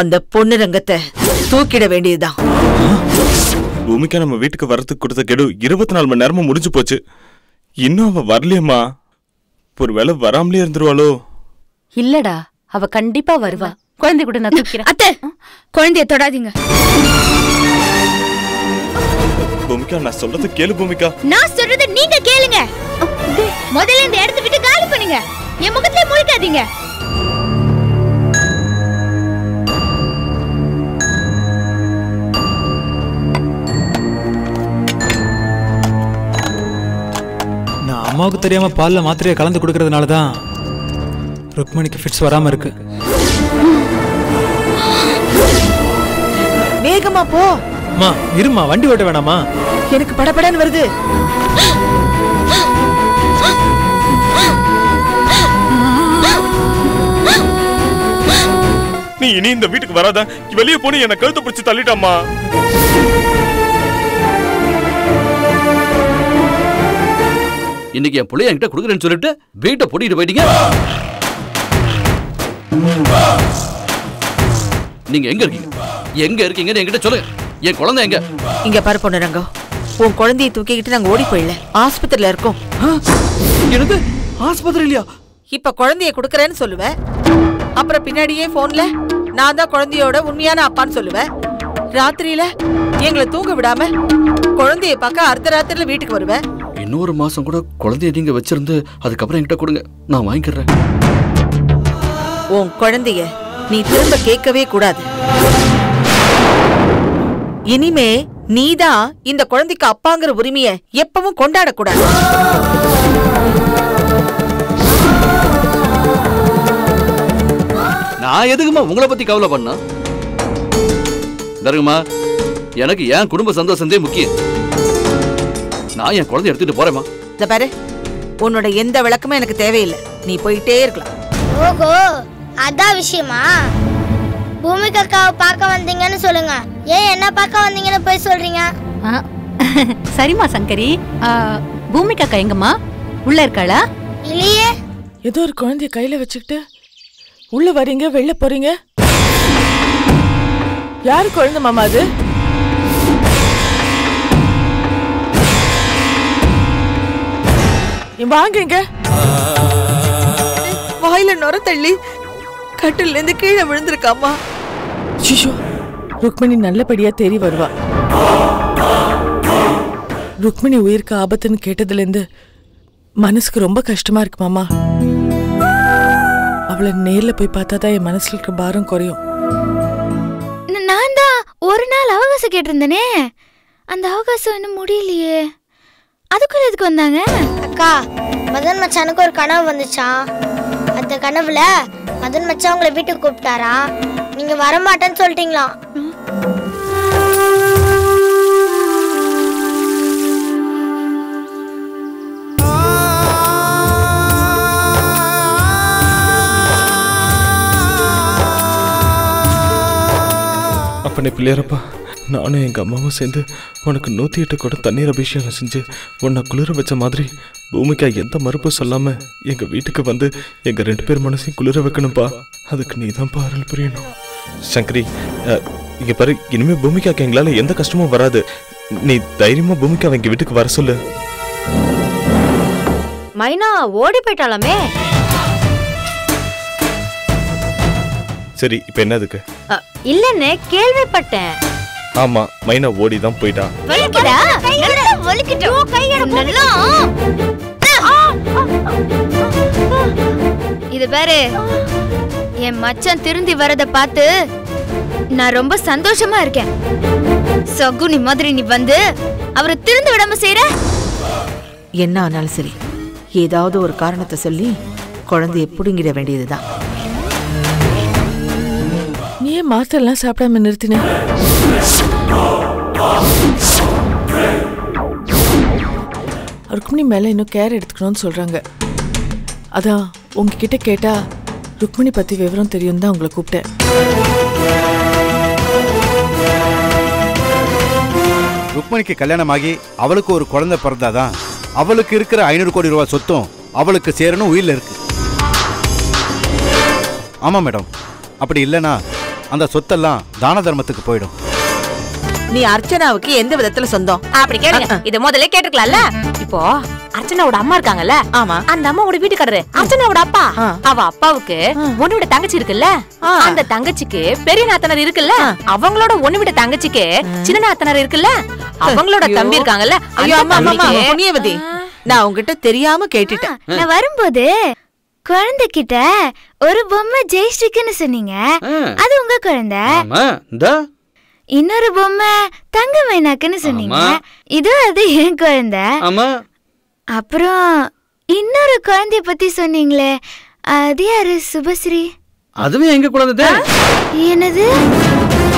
அந்த பொண்ணு ரங்கத்தை தூக்கிட வேண்டியதுதான் பூமிக்கா நம்ம வீட்டுக்கு வரதுக்கு கொடுத்த கெடு இருபத்தி நாலு மணி நேரமும் முடிஞ்சு போச்சு இன்னும் அவ வரலையம்மா ஒருவேளை வராமலே இருந்துருவாளோ இல்லடா அவ கண்டிப்பா வருவா குழந்தை கூட நான் தூக்கிறேன் அத்தை குழந்தைய தொடாதீங்க பூமிக்கா நான் சொல்றது கேளு பூமிக்கா நான் சொல்றது நீங்க கேளுங்க முதல்ல இந்த இடத்தை விட்டு காலி பண்ணுங்க என் முகத்துல முழிக்காதீங்க நான் அம்மாவுக்கு தெரியாம பால்ல மாத்திரையை கலந்து கொடுக்கறதுனால தான் ருக்மணிக்கு ஃபிட்ஸ் வராம இருக்கு வேகமா போ அம்மா இருமா வண்டி ஓட்ட வேணாமா எனக்கு படபடன்னு வருது நீ இனி இந்த வீட்டுக்கு வராத வெளியே போனி என்ன கழுத்தை பிடிச்சு தள்ளிட்டாம்மா இன்னைக்கு என் பிள்ளைய என்கிட்ட கொடுக்குறேன்னு சொல்லிட்டு வீட்டை பூட்டிட்டு போயிட்டீங்க நீங்க எங்க இருக்கீங்க எங்க இருக்கீங்கன்னு என்கிட்ட சொல்லுங்க என் குழந்தை எங்க இங்க பாரு பொண்ணு ரங்கம் உன் குழந்தையை தூக்கிக்கிட்டு நாங்க ஓடி போயிடல ஆஸ்பத்திரியில இருக்கோம் எனக்கு ஆஸ்பத்திரியிலயா இப்ப குழந்தைய குடுக்கறேன்னு சொல்லுவேன் அப்புறம் பின்னாடியே போன்ல நான் தான் குழந்தையோட உண்மையான அப்பான்னு சொல்லுவேன் ராத்திரியில எங்களை தூங்க விடாம குழந்தைய பார்க்க அர்த்த ராத்திரில வீட்டுக்கு வருவேன் இன்னொரு மாசம் கூட குழந்தைய நீங்க வச்சிருந்து அதுக்கப்புறம் என்கிட்ட கொடுங்க நான் வாங்கிக்கிறேன் உன் குழந்தைய நீ திரும்ப கேட்கவே கூடாது இனிமே நீதான் இந்த குழந்தைக்கு அப்பாங்கிற உரிமைய எப்பவும் கொண்டாடக்கூடாது நான் எதுக்குமா உங்களை பத்தி கவலை பண்ணா தருங்கம்மா எனக்கு என் குடும்ப சந்தோஷந்தே முக்கியம் நான் என் குழந்தைய எடுத்துட்டு போறேம்மா இந்த பாரு உன்னோட எந்த விளக்கமும் எனக்கு தேவையில்லை நீ போயிட்டே இருக்கலாம் ஓஹோ அதான் விஷயமா பூமிக்கு அக்காவை பார்க்க வந்தீங்கன்னு சொல்லுங்க ஏன் என்ன பார்க்க வந்தீங்கன்னு போய் சொல்றீங்க ஆ, சரிம்மா சங்கரி ஆ, பூமிகா அக்கா எங்கம்மா உள்ள இருக்காளா இல்லையே ஏதோ ஒரு குழந்தைய கையில வச்சுக்கிட்டு உள்ள வரீங்க வெளில போறீங்க யாரு குழந்தை மாமா அது இங்க வாங்க இங்க வாயில நுர தள்ளி கட்டில இருந்து கீழே விழுந்திருக்காமா சிஷோ ருக்மிணி நல்லபடியா தேறி வருவா ருக்மிணி உயிருக்கு ஆபத்துன்னு கேட்டதுல இருந்து மனசுக்கு ரொம்ப கஷ்டமா இருக்கு மாமா அவளை நேர்ல போய் பார்த்தா தான் என் மனசுல இருக்க பாரம் குறையும் ந- நான் தான் ஒரு நாள் அவகாசம் கேட்டிருந்தேனே அந்த அவகாசம் இன்னும் முடியலையே அதுக்குள்ள எதுக்கு வந்தாங்க அக்கா மதன் மச்சானுக்கு ஒரு கனவு வந்துச்சாம் அந்த கனவுல மதன் மச்சான் உங்களை வீட்டுக்கு கூப்பிட்டாரா நீங்க வரமாட்டேன்னு சொல்லிட்டீங்களாம் அப்பனே பிள்ளையாரப்பா நானும் எங்க அம்மாவும் சேர்ந்து உனக்கு நூத்தி எட்டு கூட தண்ணீர் அபிஷேகம் செஞ்சு உன்னை குளிர வச்ச மாதிரி பூமிக்கா எந்த மறுப்பும் சொல்லாம எங்க வீட்டுக்கு வந்து எங்க ரெண்டு பேர் மனசையும் குளிர வைக்கணும்ப்பா அதுக்கு நீ தான் அருள் புரியணும் சங்கரி அஹ், இங்க பாரு இனிமே பூமிக்காக்கு எங்களால எந்த கஷ்டமும் வராது நீ தைரியமா பூமிக்காவை எங்க வீட்டுக்கு வர சொல்லு மைனா ஓடி போயிட்டாலாமே சரி இப்ப என்ன அதுக்கு அ, இல்லன்னு கேள்விப்பட்டேன் ஆமா மைனா ஓடி தான் போயிட்டா வலிக்குதா நல்லா வலிக்கட்டும் கையோட நல்லா இது பாரு என் மச்சான் திருந்தி வரத பார்த்து நான் ரொம்ப சந்தோஷமா இருக்கேன் சகுனி மாதிரி நீ வந்து அவரை திருந்து விடாம செய்யற என்ன ஆனாலும் சரி ஏதாவது ஒரு காரணத்தை சொல்லி குழந்தைய புடுங்கிட வேண்டியதுதான் நீ ஏன் மாத்திரெல்லாம் சாப்பிடாம நிறுத்தின ருக்மிணி மேல இன்னும் கேர் எடுத்துக்கணும்னு சொல்றாங்க அதான் உங்ககிட்ட கேட்டா ருக்மிணி பத்தி விவரம் தெரியும் தான் உங்களை கூப்பிட்டேன் ருக்மணிக்கு கல்யாணமாகி அவளுக்கு ஒரு குழந்தை பிறந்தாதான் அவளுக்கு இருக்கிற ஐநூறு கோடி ரூபாய் சொத்தும் அவளுக்கு சேரணும் உயிரில் இருக்கு ஆமாம் மேடம் அப்படி இல்லைனா அந்த சொத்தெல்லாம் தான தர்மத்துக்கு போயிடும் நீ அர்ச்சனாவுக்கு எந்த விதத்துல சொந்தம் அப்படி கேளுங்க இத முதல்ல கேட்டுக்கலாம்ல இப்போ அர்ச்சனாவோட அம்மா இருக்காங்கல்ல ஆமா அந்த அம்மாவோட வீட்டுக்காரரு அர்ச்சனாவோட அப்பா அவ அப்பாவுக்கு ஒண்ணு விட தங்கச்சி இருக்குல்ல அந்த தங்கச்சிக்கு பெரிய நாத்தனார் இருக்குல்ல அவங்களோட ஒண்ணு விட தங்கச்சிக்கு சின்ன நாத்தனார் இருக்குல்ல அவங்களோட தம்பி இருக்காங்கல்ல ஐயோ அந்த அம்மா அம்மா, அம்மா தம்பிக்கு- புண்ணியவதி நான் உங்ககிட்ட தெரியாம கேட்டுட்டேன் நான் வரும்போது குழந்தைகிட்ட ஒரு பொம்மை ஜெயஸ்ரீக்குன்னு சொன்னீங்க அது உங்க குழந்தை ஆமா இந்த இன்னொரு பொம்மை தங்க மைனாக்குன்னு சொன்னீங்க ஆமா. இது அது என் குழந்தை ஆமா அப்புறம் இன்னொரு குழந்தைய பத்தி சொன்னீங்களே அது யாரு சுபஸ்ரீ அதுவே எங்க குழந்தை என்னது